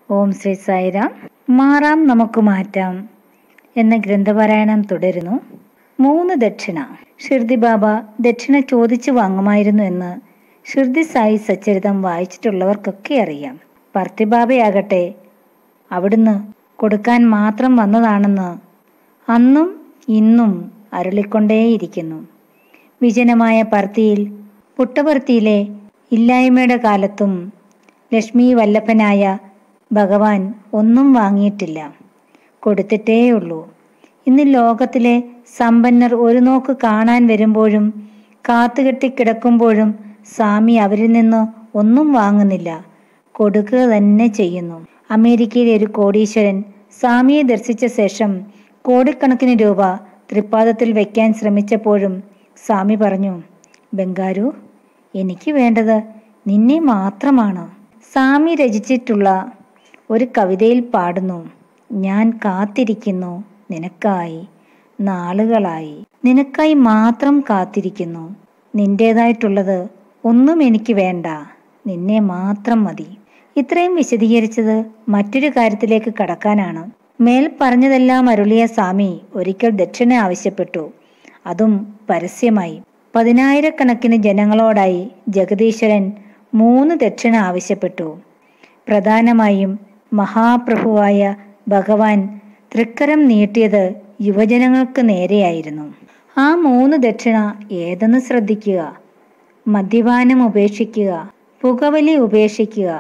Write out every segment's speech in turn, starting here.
ഓം ശ്രീ സായിരാം മാറാം നമുക്ക് മാറ്റാം എന്ന ഗ്രന്ഥപാരായണം തുടരുന്നു മൂന്ന് ദക്ഷിണ ഷിർദി ബാബ ദക്ഷിണ ചോദിച്ചു വാങ്ങുമായിരുന്നു എന്ന് ഷിർദി സായി സച്ചരിതം വായിച്ചിട്ടുള്ളവർക്കൊക്കെ അറിയാം പർത്തിബാബയാകട്ടെ അവിടുന്ന് കൊടുക്കാൻ മാത്രം വന്നതാണെന്ന് അന്നും ഇന്നും അരുളിക്കൊണ്ടേയിരിക്കുന്നു വിജനമായ പർത്തിയിൽ പുട്ടപർത്തിയിലെ ഇല്ലായ്മയുടെ കാലത്തും ലക്ഷ്മി വല്ലഭനായ ഭഗവാൻ ഒന്നും വാങ്ങിയിട്ടില്ല കൊടുത്തിട്ടേയുള്ളൂ ഇന്ന് ലോകത്തിലെ സമ്പന്നർ ഒരു നോക്ക് കാണാൻ വരുമ്പോഴും കാത്തുകെട്ടി കിടക്കുമ്പോഴും സ്വാമി അവരിൽ നിന്ന് ഒന്നും വാങ്ങുന്നില്ല കൊടുക്കുക തന്നെ ചെയ്യുന്നു അമേരിക്കയിലെ ഒരു കോടീശ്വരൻ സ്വാമിയെ ദർശിച്ച ശേഷം കോടിക്കണക്കിന് രൂപ തൃപ്പാദത്തിൽ വയ്ക്കാൻ ശ്രമിച്ചപ്പോഴും സ്വാമി പറഞ്ഞു ബംഗാരു എനിക്ക് വേണ്ടത് നിന്നെ മാത്രമാണ് സ്വാമി രചിച്ചിട്ടുള്ള ഒരു കവിതയിൽ പാടുന്നു ഞാൻ കാത്തിരിക്കുന്നു നിനക്കായി നാളുകളായി നിനക്കായി മാത്രം കാത്തിരിക്കുന്നു നിന്റേതായിട്ടുള്ളത് ഒന്നും എനിക്ക് വേണ്ട നിന്നെ മാത്രം മതി ഇത്രയും വിശദീകരിച്ചത് മറ്റൊരു കാര്യത്തിലേക്ക് കടക്കാനാണ് മേൽ പറഞ്ഞതെല്ലാം അരുളിയ സ്വാമി ഒരിക്കൽ ദക്ഷിണ ആവശ്യപ്പെട്ടു അതും പരസ്യമായി പതിനായിരക്കണക്കിന് ജനങ്ങളോടായി ജഗദീശ്വരൻ മൂന്ന് ദക്ഷിണ ആവശ്യപ്പെട്ടു പ്രധാനമായും മഹാപ്രഭുവായ ഭഗവാൻ തൃക്കരം നീട്ടിയത് യുവജനങ്ങൾക്ക് നേരെയായിരുന്നു ആ മൂന്ന് ദക്ഷിണ ഏതെന്ന് ശ്രദ്ധിക്കുക മദ്യപാനം ഉപേക്ഷിക്കുക പുകവലി ഉപേക്ഷിക്കുക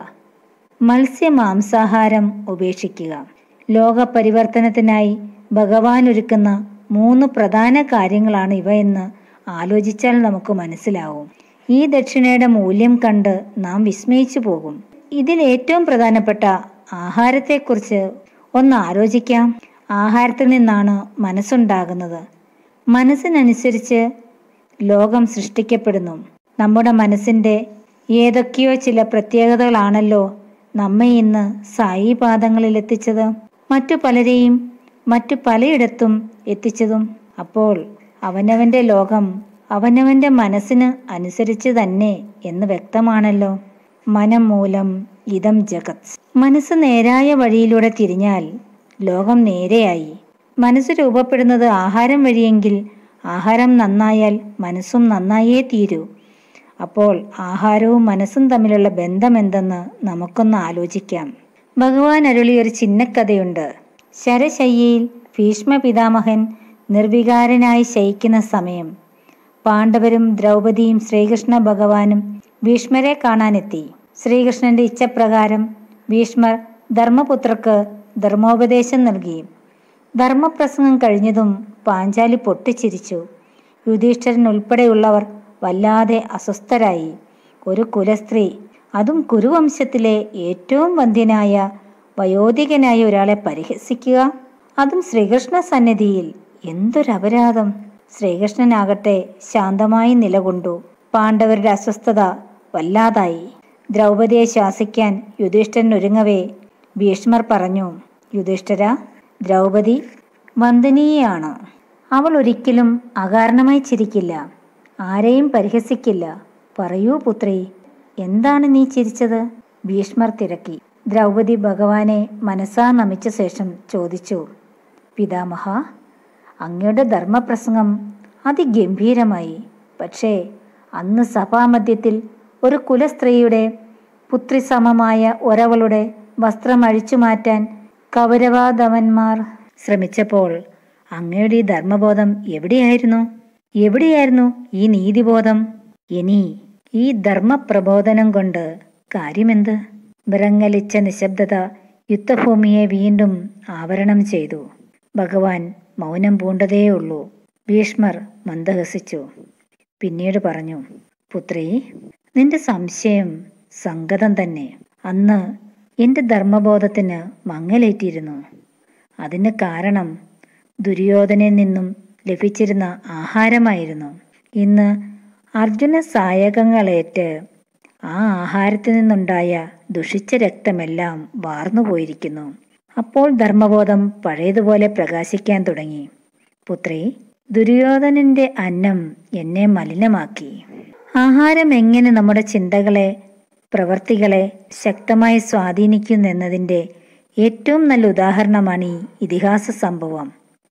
മത്സ്യമാംസാഹാരം ഉപേക്ഷിക്കുക ലോക പരിവർത്തനത്തിനായി ഭഗവാൻ ഒരുക്കുന്ന മൂന്ന് പ്രധാന കാര്യങ്ങളാണ് ഇവ എന്ന് ആലോചിച്ചാൽ നമുക്ക് മനസ്സിലാവും ഈ ദക്ഷിണയുടെ മൂല്യം കണ്ട് നാം വിസ്മയിച്ചു പോകും ഇതിൽ ഏറ്റവും പ്രധാനപ്പെട്ട ആഹാരത്തെക്കുറിച്ച് ഒന്ന് ആലോചിക്കാം ആഹാരത്തിൽ നിന്നാണ് മനസ്സുണ്ടാകുന്നത് മനസ്സിനനുസരിച്ച് ലോകം സൃഷ്ടിക്കപ്പെടുന്നു നമ്മുടെ മനസ്സിൻ്റെ ഏതൊക്കെയോ ചില പ്രത്യേകതകളാണല്ലോ നമ്മെ ഇന്ന് സായി പാദങ്ങളിൽ എത്തിച്ചത് മറ്റു പലരെയും മറ്റു പലയിടത്തും എത്തിച്ചതും അപ്പോൾ അവനവന്റെ ലോകം അവനവന്റെ മനസ്സിന് അനുസരിച്ച് തന്നെ എന്ന് വ്യക്തമാണല്ലോ മനം മൂലം ഇതം ജഗത് മനസ്സ് നേരായ വഴിയിലൂടെ തിരിഞ്ഞാൽ ലോകം നേരെയായി മനസ്സ് രൂപപ്പെടുന്നത് ആഹാരം വഴിയെങ്കിൽ ആഹാരം നന്നായാൽ മനസ്സും നന്നായേ തീരൂ അപ്പോൾ ആഹാരവും മനസ്സും തമ്മിലുള്ള ബന്ധം എന്തെന്ന് നമുക്കൊന്ന് ആലോചിക്കാം ഭഗവാൻ അരുളി ഒരു ചിന്നക്കഥയുണ്ട് ശരശയ്യയിൽ ഭീഷ്മ പിതാമഹൻ നിർവികാരനായി ശയിക്കുന്ന സമയം പാണ്ഡവരും ദ്രൗപദിയും ശ്രീകൃഷ്ണ ഭഗവാനും ഭീഷ്മരെ കാണാനെത്തി ശ്രീകൃഷ്ണന്റെ ഇച്ഛപ്രകാരം ഭീഷ്മർ ധർമ്മപുത്രർക്ക് ധർമ്മോപദേശം നൽകി ധർമ്മപ്രസംഗം കഴിഞ്ഞതും പാഞ്ചാലി പൊട്ടിച്ചിരിച്ചു യുധിഷ്ഠിരൻ ഉൾപ്പെടെയുള്ളവർ വല്ലാതെ അസ്വസ്ഥരായി ഒരു കുലസ്ത്രീ അതും കുരുവംശത്തിലെ ഏറ്റവും വന്ധ്യനായ വയോധികനായ ഒരാളെ പരിഹസിക്കുക അതും ശ്രീകൃഷ്ണ സന്നിധിയിൽ എന്തൊരപരാധം ശ്രീകൃഷ്ണനാകട്ടെ ശാന്തമായി നിലകൊണ്ടു പാണ്ഡവരുടെ അസ്വസ്ഥത വല്ലാതായി ദ്രൗപദിയെ ശാസിക്കാൻ യുധിഷ്ഠിരൻ ഒരുങ്ങവേ ഭീഷ്മർ പറഞ്ഞു യുധിഷ്ഠിര ദ്രൗപദി വന്ദനീയാണ് അവൾ ഒരിക്കലും അകാരണമായി ചിരിക്കില്ല ആരെയും പരിഹസിക്കില്ല പറയൂ പുത്രി എന്താണ് നീ ചിരിച്ചത് ഭീഷ്മർ തിരക്കി ദ്രൗപദി ഭഗവാനെ മനസ്സാ നമിച്ച ശേഷം ചോദിച്ചു പിതാമഹ അങ്ങയുടെ ധർമ്മപ്രസംഗം അതിഗംഭീരമായി പക്ഷേ അന്ന് സഭാമധ്യത്തിൽ ഒരു കുലസ്ത്രീയുടെ പുത്രിസമമായ ഒരവളുടെ വസ്ത്രം അഴിച്ചു മാറ്റാൻ കൗരവാധവന്മാർ ശ്രമിച്ചപ്പോൾ അങ്ങയുടെ ഈ ധർമ്മബോധം എവിടെയായിരുന്നു എവിടെയായിരുന്നു ഈ നീതിബോധം ഇനി ഈ ധർമ്മപ്രബോധനം കൊണ്ട് കാര്യമെന്ത് വിറങ്ങലിച്ച നിശബ്ദത യുദ്ധഭൂമിയെ വീണ്ടും ആവരണം ചെയ്തു ഭഗവാൻ മൗനം പൂണ്ടതേയുള്ളൂ ഭീഷ്മർ മന്ദഹസിച്ചു പിന്നീട് പറഞ്ഞു പുത്രി നിന്റെ സംശയം സംഗതം തന്നെ അന്ന് എന്റെ ധർമ്മബോധത്തിന് മങ്ങലേറ്റിരുന്നു അതിന് കാരണം ദുര്യോധനിൽ നിന്നും ലഭിച്ചിരുന്ന ആഹാരമായിരുന്നു ഇന്ന് അർജുന സായകങ്ങളേറ്റ് ആ ആഹാരത്തിൽ നിന്നുണ്ടായ ദുഷിച്ച രക്തമെല്ലാം വാർന്നുപോയിരിക്കുന്നു അപ്പോൾ ധർമ്മബോധം പഴയതുപോലെ പ്രകാശിക്കാൻ തുടങ്ങി പുത്രി ദുര്യോധനന്റെ അന്നം എന്നെ മലിനമാക്കി ആഹാരം എങ്ങനെ നമ്മുടെ ചിന്തകളെ പ്രവർത്തികളെ ശക്തമായി സ്വാധീനിക്കുന്നെന്നതിൻ്റെ ഏറ്റവും നല്ല ഉദാഹരണമാണ് ഈ ഇതിഹാസ സംഭവം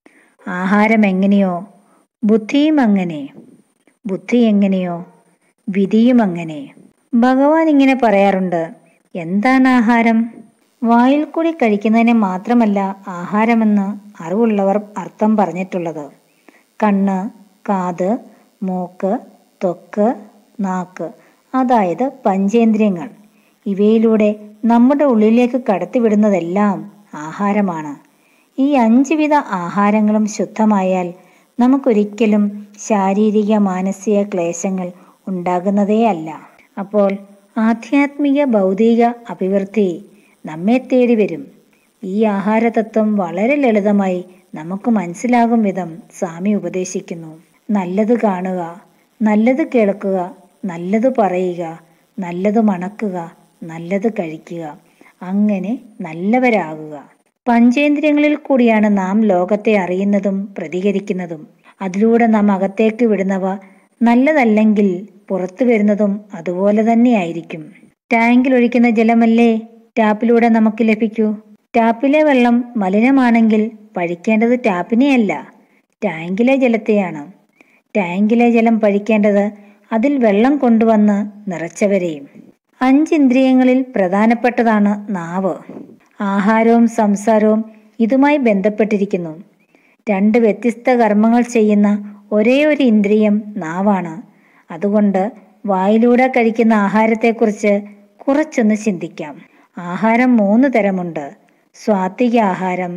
ആഹാരം എങ്ങനെയോ ബുദ്ധിയും അങ്ങനെ ബുദ്ധി എങ്ങനെയോ വിധിയും അങ്ങനെ ഭഗവാൻ ഇങ്ങനെ പറയാറുണ്ട് എന്താണ് ആഹാരം വായിൽ കൂടി കഴിക്കുന്നതിനെ മാത്രമല്ല ആഹാരമെന്ന് അറിവുള്ളവർ അർത്ഥം പറഞ്ഞിട്ടുള്ളത് കണ്ണ് കാത് മൂക്ക് ത്വക്ക് നാക്ക് അതായത് പഞ്ചേന്ദ്രിയങ്ങൾ ഇവയിലൂടെ നമ്മുടെ ഉള്ളിലേക്ക് കടത്തിവിടുന്നതെല്ലാം ആഹാരമാണ് ഈ അഞ്ച് വിധ ആഹാരങ്ങളും ശുദ്ധമായാൽ നമുക്കൊരിക്കലും ശാരീരിക മാനസിക ക്ലേശങ്ങൾ ഉണ്ടാകുന്നതേ അല്ല അപ്പോൾ ആധ്യാത്മിക ഭൗതിക അഭിവൃദ്ധി നമ്മെ തേടി വരും ഈ ആഹാരതത്വം വളരെ ലളിതമായി നമുക്ക് മനസ്സിലാകും വിധം സ്വാമി ഉപദേശിക്കുന്നു നല്ലത് കാണുക നല്ലത് കേൾക്കുക നല്ലത് പറയുക നല്ലത് മണക്കുക നല്ലത് കഴിക്കുക അങ്ങനെ നല്ലവരാകുക പഞ്ചേന്ദ്രിയങ്ങളിൽ കൂടിയാണ് നാം ലോകത്തെ അറിയുന്നതും പ്രതികരിക്കുന്നതും അതിലൂടെ നാം അകത്തേക്ക് വിടുന്നവ നല്ലതല്ലെങ്കിൽ പുറത്തു വരുന്നതും അതുപോലെ തന്നെയായിരിക്കും ടാങ്കിൽ ഒഴിക്കുന്ന ജലമല്ലേ ടാപ്പിലൂടെ നമുക്ക് ലഭിക്കൂ ടാപ്പിലെ വെള്ളം മലിനമാണെങ്കിൽ പഴിക്കേണ്ടത് ടാപ്പിനെയല്ല ടാങ്കിലെ ജലത്തെയാണ് ടാങ്കിലെ ജലം പഴിക്കേണ്ടത് അതിൽ വെള്ളം കൊണ്ടുവന്ന് നിറച്ചവരെയും അഞ്ചിന്ദ്രിയങ്ങളിൽ പ്രധാനപ്പെട്ടതാണ് നാവ് ആഹാരവും സംസാരവും ഇതുമായി ബന്ധപ്പെട്ടിരിക്കുന്നു രണ്ട് വ്യത്യസ്ത കർമ്മങ്ങൾ ചെയ്യുന്ന ഒരേ ഒരു ഇന്ദ്രിയം നാവാണ് അതുകൊണ്ട് വായിലൂടെ കഴിക്കുന്ന ആഹാരത്തെക്കുറിച്ച് കുറച്ചൊന്ന് ചിന്തിക്കാം ആഹാരം മൂന്ന് തരമുണ്ട് സ്വാത്വിക ആഹാരം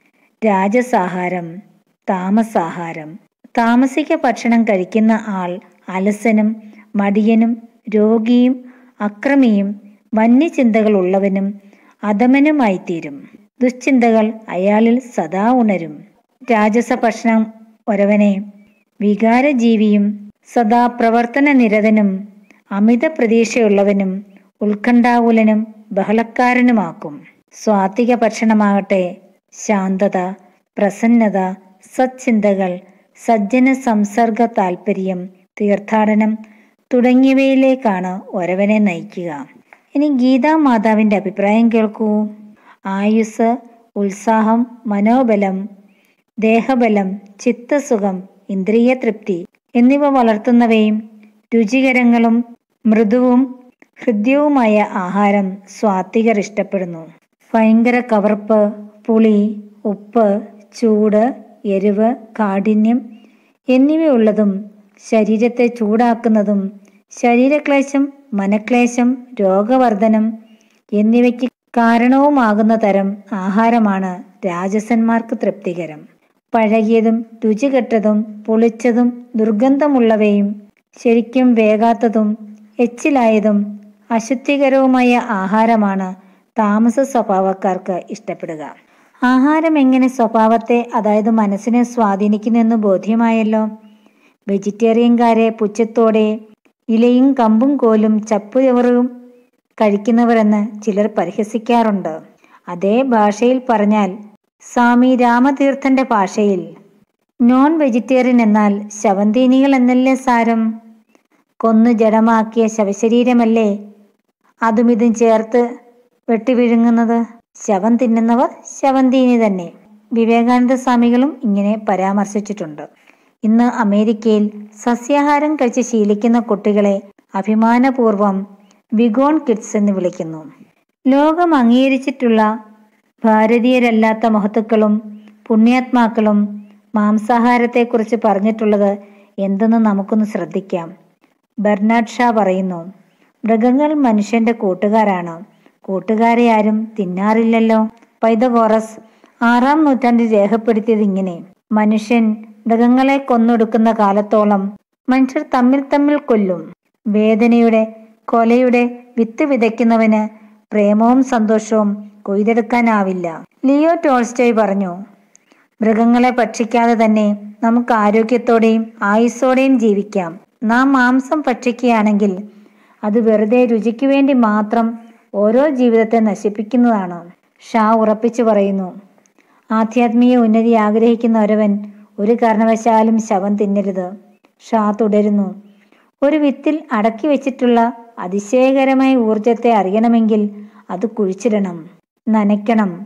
രാജസാഹാരം താമസാഹാരം താമസിക ഭക്ഷണം കഴിക്കുന്ന ആൾ അലസനും മടിയനും രോഗിയും അക്രമിയും വന്യചിന്തകൾ ഉള്ളവനും അധമനുമായിത്തീരും ദുശ്ചിന്തകൾ അയാളിൽ സദാ ഉണരും രാജസ ഭക്ഷണം ഒരവനെ വികാരജീവിയും സദാ പ്രവർത്തന നിരതനും അമിത പ്രതീക്ഷയുള്ളവനും ഉത്കണ്ഠാകുലനും ബഹളക്കാരനുമാക്കും സ്വാത്വിക ഭക്ഷണമാകട്ടെ ശാന്തത പ്രസന്നത സച്ചിന്തകൾ സജ്ജന സംസർഗ താൽപ്പര്യം തീർത്ഥാടനം തുടങ്ങിയവയിലേക്കാണ് ഒരവനെ നയിക്കുക ഇനി ഗീതാ മാതാവിന്റെ അഭിപ്രായം കേൾക്കൂ ആയുസ് ഉത്സാഹം മനോബലം ദേഹബലം ചിത്തസുഖം ഇന്ദ്രിയ തൃപ്തി എന്നിവ വളർത്തുന്നവയും രുചികരങ്ങളും മൃദുവും ഹൃദ്യവുമായ ആഹാരം സ്വാത്വികർ ഇഷ്ടപ്പെടുന്നു ഭയങ്കര കവർപ്പ് പുളി ഉപ്പ് ചൂട് എരിവ് കാഠിന്യം എന്നിവയുള്ളതും ശരീരത്തെ ചൂടാക്കുന്നതും ശരീരക്ലേശം മനക്ലേശം രോഗവർദ്ധനം എന്നിവയ്ക്ക് കാരണവുമാകുന്ന തരം ആഹാരമാണ് രാജസന്മാർക്ക് തൃപ്തികരം പഴകിയതും രുചികെട്ടതും പുളിച്ചതും ദുർഗന്ധമുള്ളവയും ശരിക്കും വേകാത്തതും എച്ചിലായതും അശുദ്ധികരവുമായ ആഹാരമാണ് താമസ സ്വഭാവക്കാർക്ക് ഇഷ്ടപ്പെടുക ആഹാരം എങ്ങനെ സ്വഭാവത്തെ അതായത് മനസ്സിനെ സ്വാധീനിക്കുന്നെന്ന് ബോധ്യമായല്ലോ വെജിറ്റേറിയൻകാരെ പുച്ഛത്തോടെ ഇലയും കമ്പും കോലും ചപ്പുചവറും കഴിക്കുന്നവരെന്ന് ചിലർ പരിഹസിക്കാറുണ്ട് അതേ ഭാഷയിൽ പറഞ്ഞാൽ സ്വാമി രാമതീർത്ഥന്റെ ഭാഷയിൽ നോൺ വെജിറ്റേറിയൻ എന്നാൽ ശവന്തീനികൾ എന്നല്ലേ സാരം കൊന്നു ജഡമാക്കിയ ശവശരീരമല്ലേ അതും ഇതും ചേർത്ത് വെട്ടിവിഴുങ്ങുന്നത് ശവം തിന്നുന്നവർ ശവന്തീനി തന്നെ വിവേകാനന്ദ സ്വാമികളും ഇങ്ങനെ പരാമർശിച്ചിട്ടുണ്ട് ഇന്ന് അമേരിക്കയിൽ സസ്യാഹാരം കഴിച്ച് ശീലിക്കുന്ന കുട്ടികളെ അഭിമാനപൂർവം വിഗോൺ കിഡ്സ് എന്ന് വിളിക്കുന്നു ലോകം അംഗീകരിച്ചിട്ടുള്ള ഭാരതീയരല്ലാത്ത മഹത്തുക്കളും പുണ്യാത്മാക്കളും മാംസാഹാരത്തെക്കുറിച്ച് പറഞ്ഞിട്ടുള്ളത് എന്തെന്ന് നമുക്കൊന്ന് ശ്രദ്ധിക്കാം ബെർണാഡ് ഷാ പറയുന്നു മൃഗങ്ങൾ മനുഷ്യന്റെ കൂട്ടുകാരാണ് കൂട്ടുകാരെ ആരും തിന്നാറില്ലല്ലോ പൈതഗോറസ് ആറാം നൂറ്റാണ്ടിൽ രേഖപ്പെടുത്തിയത് ഇങ്ങനെ മനുഷ്യൻ മൃഗങ്ങളെ കൊന്നൊടുക്കുന്ന കാലത്തോളം മനുഷ്യർ തമ്മിൽ തമ്മിൽ കൊല്ലും വേദനയുടെ കൊലയുടെ വിത്ത് വിതയ്ക്കുന്നവന് പ്രേമവും സന്തോഷവും കൊയ്തെടുക്കാനാവില്ല ലിയോ ടോൾസ്റ്റോയ് പറഞ്ഞു മൃഗങ്ങളെ ഭക്ഷിക്കാതെ തന്നെ നമുക്ക് ആരോഗ്യത്തോടെയും ആയുസ്സോടെയും ജീവിക്കാം നാം മാംസം ഭക്ഷിക്കുകയാണെങ്കിൽ അത് വെറുതെ രുചിക്ക് വേണ്ടി മാത്രം ഓരോ ജീവിതത്തെ നശിപ്പിക്കുന്നതാണ് ഷാ ഉറപ്പിച്ചു പറയുന്നു ആധ്യാത്മിക ഉന്നതി ആഗ്രഹിക്കുന്ന ഒരുവൻ ഒരു കാരണവശാലും ശവം തിന്നരുത് ഷാ തുടരുന്നു ഒരു വിത്തിൽ അടക്കി വെച്ചിട്ടുള്ള അതിശയകരമായ ഊർജത്തെ അറിയണമെങ്കിൽ അത് കുഴിച്ചിടണം നനയ്ക്കണം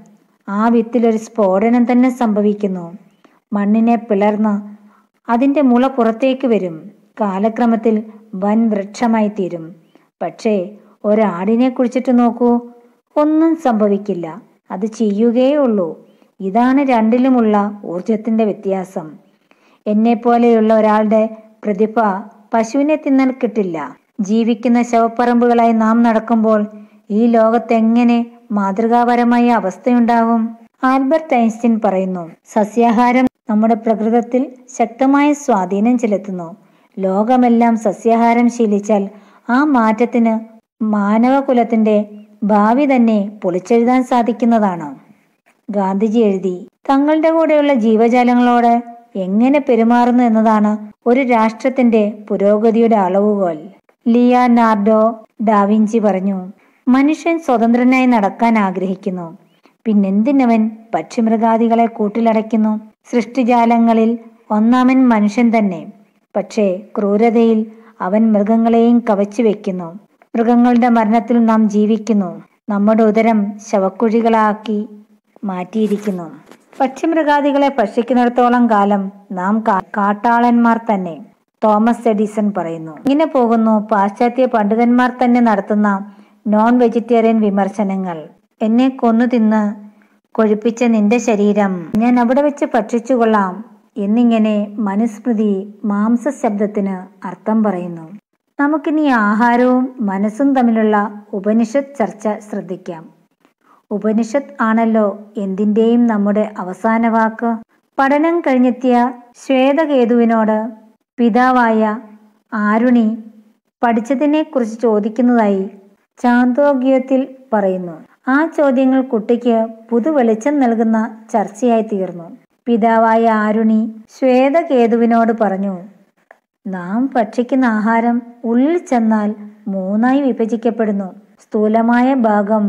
ആ വിത്തിലൊരു സ്ഫോടനം തന്നെ സംഭവിക്കുന്നു മണ്ണിനെ പിളർന്ന് അതിൻ്റെ മുള പുറത്തേക്ക് വരും കാലക്രമത്തിൽ വൻ വൃക്ഷമായി തീരും പക്ഷേ ഒരാടിനെ കുറിച്ചിട്ട് നോക്കൂ ഒന്നും സംഭവിക്കില്ല അത് ചെയ്യുകയേ ഉള്ളൂ ഇതാണ് രണ്ടിലുമുള്ള ഊർജത്തിന്റെ വ്യത്യാസം എന്നെപ്പോലെയുള്ള ഒരാളുടെ പ്രതിഭ പശുവിനെ തിന്നാൻ കിട്ടില്ല ജീവിക്കുന്ന ശവപ്പറമ്പുകളായി നാം നടക്കുമ്പോൾ ഈ ലോകത്തെങ്ങനെ മാതൃകാപരമായ അവസ്ഥയുണ്ടാവും ആൽബർട്ട് ഐൻസ്റ്റീൻ പറയുന്നു സസ്യാഹാരം നമ്മുടെ പ്രകൃതത്തിൽ ശക്തമായ സ്വാധീനം ചെലുത്തുന്നു ലോകമെല്ലാം സസ്യാഹാരം ശീലിച്ചാൽ ആ മാറ്റത്തിന് മാനവകുലത്തിന്റെ ഭാവി തന്നെ പൊളിച്ചെഴുതാൻ സാധിക്കുന്നതാണ് ഗാന്ധിജി എഴുതി തങ്ങളുടെ കൂടെയുള്ള ജീവജാലങ്ങളോട് എങ്ങനെ പെരുമാറുന്നു എന്നതാണ് ഒരു രാഷ്ട്രത്തിന്റെ പുരോഗതിയുടെ അളവുകോൽ ലിയാനാർഡോ ഡാവിഞ്ചി പറഞ്ഞു മനുഷ്യൻ സ്വതന്ത്രനായി നടക്കാൻ ആഗ്രഹിക്കുന്നു പിന്നെന്തിനവൻ പക്ഷിമൃഗാദികളെ കൂട്ടിലടയ്ക്കുന്നു സൃഷ്ടിജാലങ്ങളിൽ ഒന്നാമൻ മനുഷ്യൻ തന്നെ പക്ഷേ ക്രൂരതയിൽ അവൻ മൃഗങ്ങളെയും കവച്ചു വെക്കുന്നു മൃഗങ്ങളുടെ മരണത്തിൽ നാം ജീവിക്കുന്നു നമ്മുടെ ഉദരം ശവക്കുഴികളാക്കി മാറ്റിയിരിക്കുന്നു പക്ഷിമൃഗാദികളെ ഭക്ഷിക്കുന്നിടത്തോളം കാലം നാം കാ- കാട്ടാളന്മാർ തന്നെ തോമസ് എഡിസൺ പറയുന്നു ഇങ്ങനെ പോകുന്നു പാശ്ചാത്യ പണ്ഡിതന്മാർ തന്നെ നടത്തുന്ന നോൺ വെജിറ്റേറിയൻ വിമർശനങ്ങൾ എന്നെ കൊന്നു തിന്ന് കൊഴുപ്പിച്ച നിന്റെ ശരീരം ഞാൻ അവിടെ വെച്ച് ഭക്ഷിച്ചു കൊള്ളാം എന്നിങ്ങനെ മനുസ്മൃതി മാംസ ശബ്ദത്തിന് അർത്ഥം പറയുന്നു നമുക്കിനി ആഹാരവും മനസ്സും തമ്മിലുള്ള ഉപനിഷത്ത് ചർച്ച ശ്രദ്ധിക്കാം ഉപനിഷത്ത് ആണല്ലോ എന്തിൻ്റെയും നമ്മുടെ അവസാന വാക്ക് പഠനം കഴിഞ്ഞെത്തിയ ശ്വേതകേതുവിനോട് പിതാവായ ആരുണി പഠിച്ചതിനെക്കുറിച്ച് ചോദിക്കുന്നതായി ചാന്തോഗ്യത്തിൽ പറയുന്നു ആ ചോദ്യങ്ങൾ കുട്ടിക്ക് പുതുവെളിച്ചം നൽകുന്ന ചർച്ചയായി തീർന്നു പിതാവായ ആരുണി ശ്വേതകേതുവിനോട് പറഞ്ഞു നാം ഭക്ഷിക്കുന്ന ആഹാരം ഉള്ളിൽ ചെന്നാൽ മൂന്നായി വിഭജിക്കപ്പെടുന്നു സ്ഥൂലമായ ഭാഗം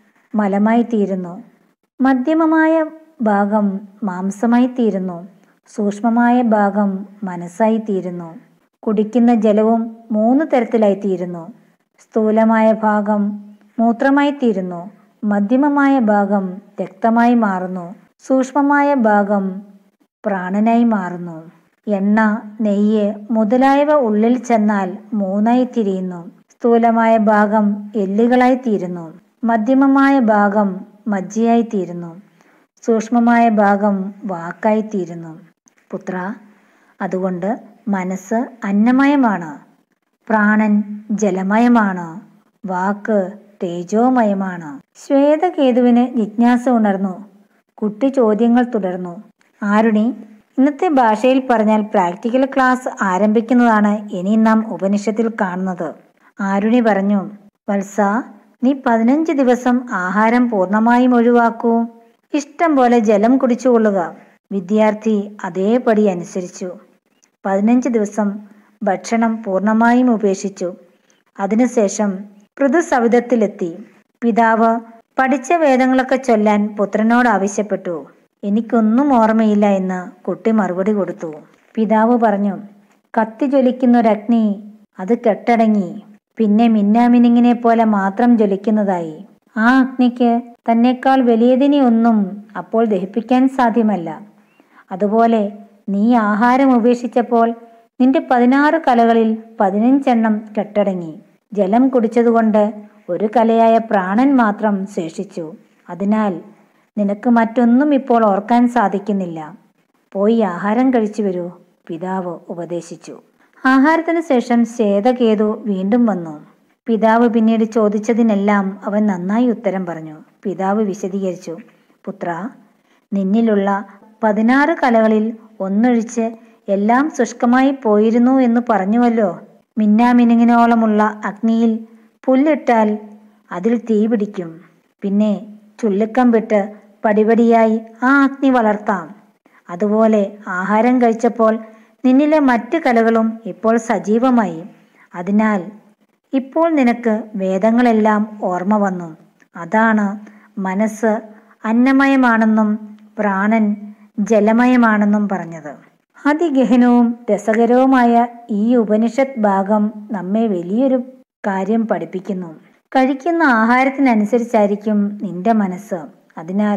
മലമായി തീരുന്നു മധ്യമമായ ഭാഗം മാംസമായി തീരുന്നു സൂക്ഷ്മമായ ഭാഗം മനസ്സായി തീരുന്നു കുടിക്കുന്ന ജലവും മൂന്ന് തരത്തിലായി തീരുന്നു സ്ഥൂലമായ ഭാഗം മൂത്രമായി തീരുന്നു മധ്യമമായ ഭാഗം രക്തമായി മാറുന്നു സൂക്ഷ്മമായ ഭാഗം പ്രാണനായി മാറുന്നു എണ്ണ നെയ്യ് മുതലായവ ഉള്ളിൽ ചെന്നാൽ മൂന്നായി തിരിയുന്നു സ്ഥൂലമായ ഭാഗം എല്ലുകളായി തീരുന്നു മധ്യമമായ ഭാഗം മജ്ജയായി തീരുന്നു സൂക്ഷ്മമായ ഭാഗം വാക്കായി തീരുന്നു പുത്ര അതുകൊണ്ട് മനസ്സ് അന്നമയമാണ് പ്രാണൻ ജലമയമാണ് വാക്ക് തേജോമയമാണ് ശ്വേതകേതുവിന് ജിജ്ഞാസ ഉണർന്നു കുട്ടി ചോദ്യങ്ങൾ തുടർന്നു ആരുണി ഇന്നത്തെ ഭാഷയിൽ പറഞ്ഞാൽ പ്രാക്ടിക്കൽ ക്ലാസ് ആരംഭിക്കുന്നതാണ് ഇനി നാം ഉപനിഷത്തിൽ കാണുന്നത് ആരുണി പറഞ്ഞു വത്സ നീ പതിനഞ്ച് ദിവസം ആഹാരം പൂർണ്ണമായും ഒഴിവാക്കൂ ഇഷ്ടം പോലെ ജലം കുടിച്ചുകൊള്ളുക വിദ്യാർത്ഥി അതേപടി അനുസരിച്ചു പതിനഞ്ച് ദിവസം ഭക്ഷണം പൂർണ്ണമായും ഉപേക്ഷിച്ചു അതിനുശേഷം പൃഥുസവിധത്തിലെത്തി പിതാവ് പഠിച്ച വേദങ്ങളൊക്കെ ചൊല്ലാൻ പുത്രനോട് ആവശ്യപ്പെട്ടു എനിക്കൊന്നും ഓർമ്മയില്ല എന്ന് കുട്ടി മറുപടി കൊടുത്തു പിതാവ് പറഞ്ഞു കത്തി ജ്വലിക്കുന്നൊരഗ്നി അത് കെട്ടടങ്ങി പിന്നെ മിന്നാമിനിങ്ങിനെ പോലെ മാത്രം ജ്വലിക്കുന്നതായി ആ അഗ്നിക്ക് തന്നെക്കാൾ വലിയതിനെ ഒന്നും അപ്പോൾ ദഹിപ്പിക്കാൻ സാധ്യമല്ല അതുപോലെ നീ ആഹാരം ഉപേക്ഷിച്ചപ്പോൾ നിന്റെ പതിനാറ് കലകളിൽ പതിനഞ്ചെണ്ണം കെട്ടടങ്ങി ജലം കുടിച്ചതുകൊണ്ട് ഒരു കലയായ പ്രാണൻ മാത്രം ശേഷിച്ചു അതിനാൽ നിനക്ക് മറ്റൊന്നും ഇപ്പോൾ ഓർക്കാൻ സാധിക്കുന്നില്ല പോയി ആഹാരം കഴിച്ചു വരൂ പിതാവ് ഉപദേശിച്ചു ആഹാരത്തിന് ശേഷം ശ്വേതകേതു വീണ്ടും വന്നു പിതാവ് പിന്നീട് ചോദിച്ചതിനെല്ലാം അവൻ നന്നായി ഉത്തരം പറഞ്ഞു പിതാവ് വിശദീകരിച്ചു പുത്ര നിന്നിലുള്ള പതിനാറ് കലകളിൽ ഒന്നൊഴിച്ച് എല്ലാം ശുഷ്കമായി പോയിരുന്നു എന്ന് പറഞ്ഞുവല്ലോ മിന്നാമിനുങ്ങിനോളമുള്ള അഗ്നിയിൽ പുല്ലിട്ടാൽ അതിൽ തീ പിടിക്കും പിന്നെ ചുള്ളിക്കം വിട്ട് പടിപടിയായി ആ അഗ്നി വളർത്താം അതുപോലെ ആഹാരം കഴിച്ചപ്പോൾ നിന്നിലെ മറ്റ് കലകളും ഇപ്പോൾ സജീവമായി അതിനാൽ ഇപ്പോൾ നിനക്ക് വേദങ്ങളെല്ലാം ഓർമ്മ വന്നു അതാണ് മനസ്സ് അന്നമയമാണെന്നും പ്രാണൻ ജലമയമാണെന്നും പറഞ്ഞത് അതിഗഹനവും രസകരവുമായ ഈ ഉപനിഷത്ത് ഭാഗം നമ്മെ വലിയൊരു കാര്യം പഠിപ്പിക്കുന്നു കഴിക്കുന്ന ആഹാരത്തിനനുസരിച്ചായിരിക്കും നിന്റെ മനസ്സ് അതിനാൽ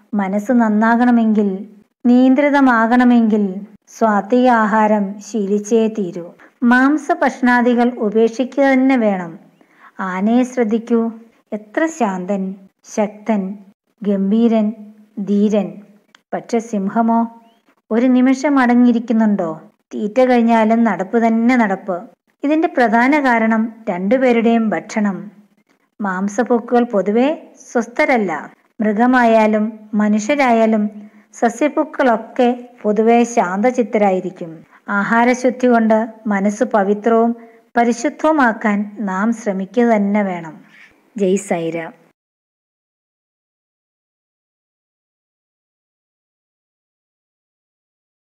മനസ്സ് നന്നാകണമെങ്കിൽ നിയന്ത്രിതമാകണമെങ്കിൽ സ്വാത്വിക ആഹാരം ശീലിച്ചേ തീരൂ മാംസഭക്ഷണാദികൾ ഉപേക്ഷിക്കുക തന്നെ വേണം ആനയെ ശ്രദ്ധിക്കൂ എത്ര ശാന്തൻ ശക്തൻ ഗംഭീരൻ ധീരൻ പക്ഷെ സിംഹമോ ഒരു നിമിഷം അടങ്ങിയിരിക്കുന്നുണ്ടോ തീറ്റ കഴിഞ്ഞാലും നടപ്പ് തന്നെ നടപ്പ് ഇതിന്റെ പ്രധാന കാരണം രണ്ടുപേരുടെയും ഭക്ഷണം മാംസപൂക്കുകൾ പൊതുവെ സ്വസ്ഥരല്ല മൃഗമായാലും മനുഷ്യരായാലും സസ്യപൂക്കളൊക്കെ പൊതുവെ ശാന്തചിത്തരായിരിക്കും ആഹാരശുദ്ധി കൊണ്ട് മനസ്സ് പവിത്രവും പരിശുദ്ധവുമാക്കാൻ നാം ശ്രമിക്കുക തന്നെ വേണം ജയ് സൈര